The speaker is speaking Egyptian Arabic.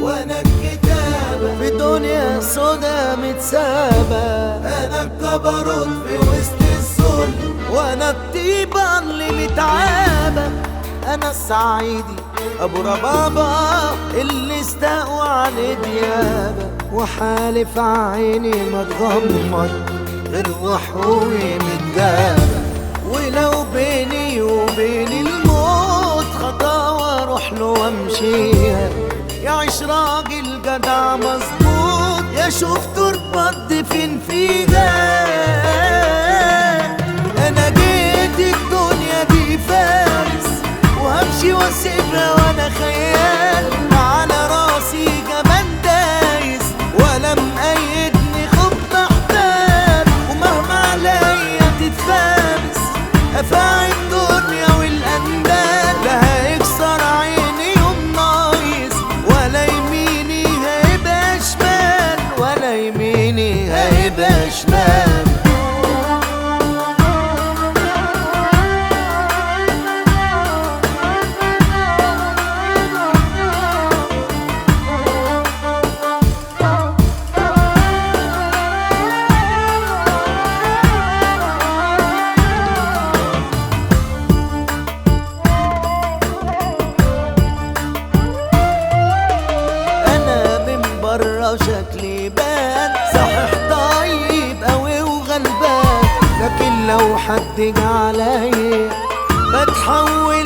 وانا الكتابة في دنيا سودا متسابة انا الجبروت في وسط الظلم وانا الطيبة اللي متعابة انا الصعيدي ابو ربابة اللي استقوى عن ديابة وحالف عيني ما تغمض غير وحوي متدابة ولو بيني وبين الموت خطاوة اروح له وامشيها يعيش راجل جدع مظبوط يا شوف تربط فين فيها انا جيت الدنيا دي فارس وهمشي واسيبها وانا خيال على راسي جبل دايس ولا مقيدني خط احباب ومهما عليا تتفارس افاعي الدنيا والاندال لا هيكسر عيني يوم نايس ولا يميني هيبقى شمال ولا يميني هيبقى شمال انا من بره شكلي بان صحيح طيب قوي وغلبان لكن لو حد جه عليا بتحول